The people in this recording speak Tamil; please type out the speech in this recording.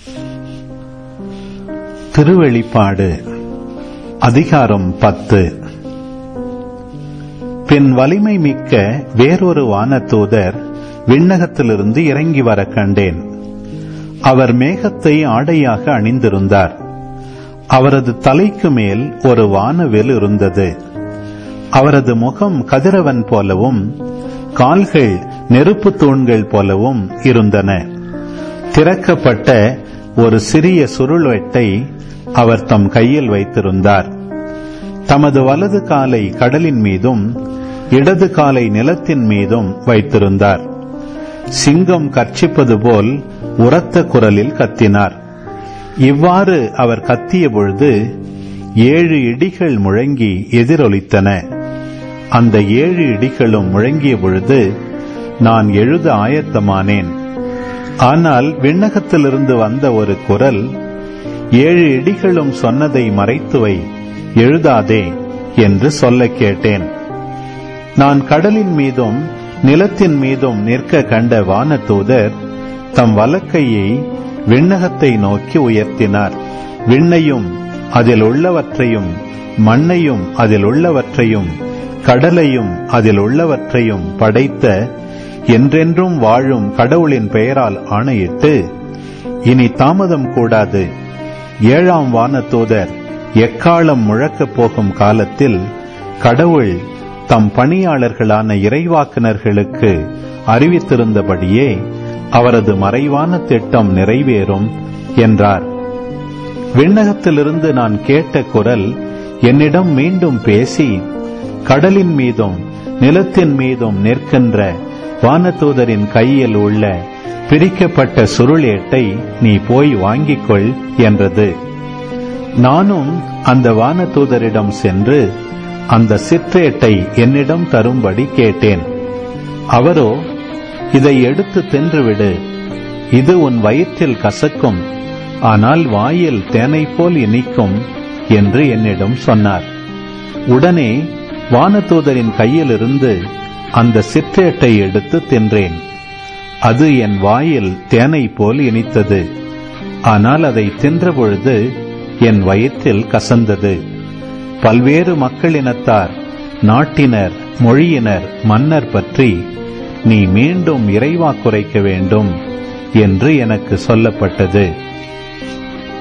திருவெளிப்பாடு அதிகாரம் பத்து பின் வலிமை மிக்க வேறொரு வானதூதர் விண்ணகத்திலிருந்து இறங்கி வர கண்டேன் அவர் மேகத்தை ஆடையாக அணிந்திருந்தார் அவரது தலைக்கு மேல் ஒரு வானவில் இருந்தது அவரது முகம் கதிரவன் போலவும் கால்கள் நெருப்பு தூண்கள் போலவும் இருந்தன திறக்கப்பட்ட ஒரு சிறிய சுருள்வெட்டை அவர் தம் கையில் வைத்திருந்தார் தமது வலது காலை கடலின் மீதும் இடது காலை நிலத்தின் மீதும் வைத்திருந்தார் சிங்கம் கர்ச்சிப்பது போல் உரத்த குரலில் கத்தினார் இவ்வாறு அவர் கத்திய பொழுது ஏழு இடிகள் முழங்கி எதிரொலித்தன அந்த ஏழு இடிகளும் முழங்கிய பொழுது நான் எழுத ஆயத்தமானேன் ஆனால் விண்ணகத்திலிருந்து வந்த ஒரு குரல் ஏழு இடிகளும் சொன்னதை மறைத்துவை எழுதாதே என்று சொல்ல கேட்டேன் நான் கடலின் மீதும் நிலத்தின் மீதும் நிற்க கண்ட வானதூதர் தம் வலக்கையை விண்ணகத்தை நோக்கி உயர்த்தினார் விண்ணையும் அதில் உள்ளவற்றையும் மண்ணையும் அதில் உள்ளவற்றையும் கடலையும் அதில் உள்ளவற்றையும் படைத்த என்றென்றும் வாழும் கடவுளின் பெயரால் ஆணையிட்டு இனி தாமதம் கூடாது ஏழாம் வானதூதர் எக்காலம் முழக்கப் போகும் காலத்தில் கடவுள் தம் பணியாளர்களான இறைவாக்கினர்களுக்கு அறிவித்திருந்தபடியே அவரது மறைவான திட்டம் நிறைவேறும் என்றார் விண்ணகத்திலிருந்து நான் கேட்ட குரல் என்னிடம் மீண்டும் பேசி கடலின் மீதும் நிலத்தின் மீதும் நிற்கின்ற வானதூதரின் கையில் உள்ள பிரிக்கப்பட்ட சுருளேட்டை நீ போய் வாங்கிக்கொள் என்றது நானும் அந்த வானதூதரிடம் சென்று அந்த சிற்றேட்டை என்னிடம் தரும்படி கேட்டேன் அவரோ இதை எடுத்து தின்றுவிடு இது உன் வயிற்றில் கசக்கும் ஆனால் வாயில் தேனை போல் இனிக்கும் என்று என்னிடம் சொன்னார் உடனே வானதூதரின் கையிலிருந்து அந்த சிற்றேட்டை எடுத்து தின்றேன் அது என் வாயில் தேனை போல் இனித்தது ஆனால் அதை தின்றபொழுது என் வயிற்றில் கசந்தது பல்வேறு மக்களினத்தார் நாட்டினர் மொழியினர் மன்னர் பற்றி நீ மீண்டும் இறைவா குறைக்க வேண்டும் என்று எனக்கு சொல்லப்பட்டது